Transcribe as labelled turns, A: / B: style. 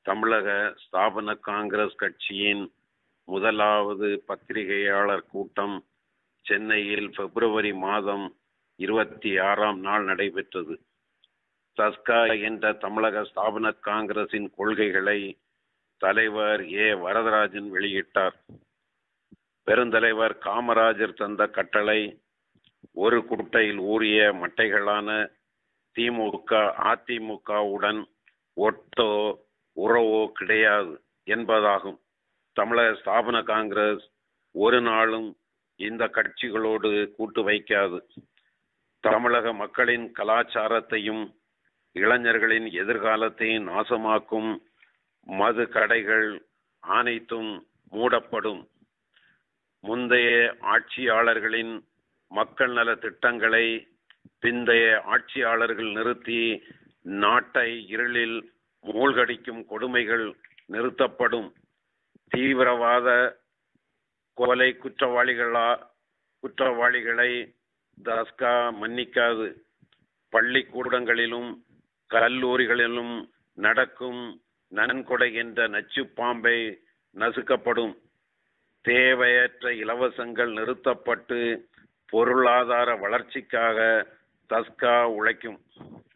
A: தமிழக ஸ்தாபன காங்கிரஸ் கட்சியின் முதலாவது பத்திரிகையாளர் கூட்டம் சென்னையில் பிப்ரவரி மாதம் இருபத்தி ஆறாம் நாள் நடைபெற்றது தஸ்கா என்ற தமிழக ஸ்தாபன காங்கிரசின் கொள்கைகளை தலைவர் ஏ வரதராஜன் வெளியிட்டார் பெருந்தலைவர் காமராஜர் தந்த கட்டளை ஒரு குட்டையில் ஊறிய மட்டைகளான திமுக அதிமுகவுடன் ஒட்டோ உறவோ கிடையாது என்பதாகும் தமிழக ஸ்தாபன காங்கிரஸ் ஒரு நாளும் இந்த கட்சிகளோடு கூட்டு வைக்காது தமிழக மக்களின் கலாச்சாரத்தையும் இளைஞர்களின் எதிர்காலத்தையும் நாசமாக்கும் மது கடைகள் அனைத்தும் மூடப்படும் முந்தைய ஆட்சியாளர்களின் மக்கள் நல திட்டங்களை பிந்தைய ஆட்சியாளர்கள் நிறுத்தி நாட்டை இருளில் மூழ்கடிக்கும் கொடுமைகள் நிறுத்தப்படும் தீவிரவாத கொலை குற்றவாளிகளா குற்றவாளிகளை தஸ்கா மன்னிக்காது பள்ளிக்கூடங்களிலும் கல்லூரிகளிலும் நடக்கும் நன்கொடை என்ற நச்சு பாம்பை நசுக்கப்படும் தேவையற்ற இலவசங்கள் நிறுத்தப்பட்டு பொருளாதார வளர்ச்சிக்காக தஸ்கா உழைக்கும்